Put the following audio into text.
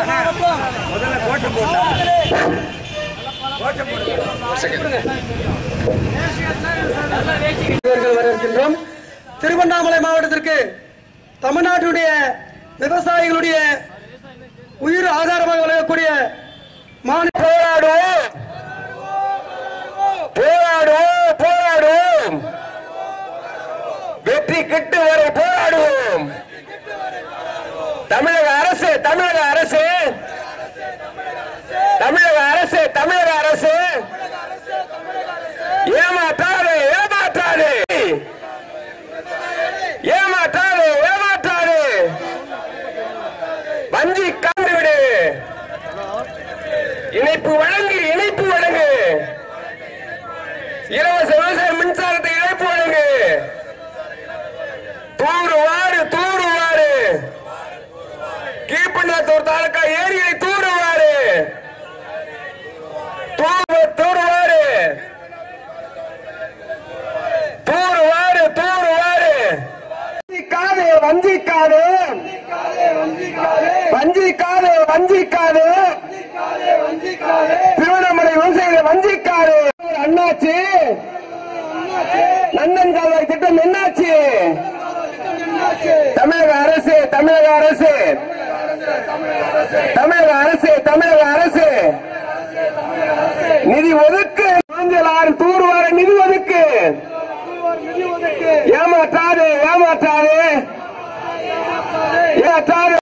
முதல்ல கோட்டை போட்டா கோட்டை போடுங்க இவர்கள் வரவேற்கின்றோம் திருவண்ணாமலை மாவட்டத்திற்கு தமிழ்நாட்டுடைய விவசாயிகளுடைய உயிர் ஆதாரமாக விளங்கக்கூடிய மாநில போராடுவோம் போராடுவோம் போராடுவோம் வெற்றி கிட்டு வரை போராடுவோம் தமிழக அரசு தமிழக அரசு தமிழக அரசு தமிழக அரசு ஏமாற்றாது ஏமாற்றாது ஏமாற்றாது ஏமாற்றாது வஞ்சி கண்டு விடு இணைப்பு வழங்கு இணைப்பு வழங்கு இலவச விவசாய மின்சாரத்தை இணைப்பு வழங்கு தூரு வாரு தூரு வாரு கீழ்பண்ணாத்தூர் தாலுக்கா ஏரியை தூரு வாரு தூரு தூரு வாரு தூரு வாரு தூரு வாரு வஞ்சிக்காதே வஞ்சிக்காதே வஞ்சிக்காதே வஞ்சிக்காதே திருவண்ணாமலை விவசாயிகளை வஞ்சிக்காரு அண்ணாச்சி நன்னன் கால்வாய் திட்டம் என்னாச்சு தமிழக அரசு தமிழக அரசு தமிழக அரசு தமிழக அரசு நிதி ஒதுக்கு மூஞ்சல் ஆறு தூர் வர நிதி ஒதுக்கு ஏமாற்றாது ஏமாற்றாது ஏமாற்றாது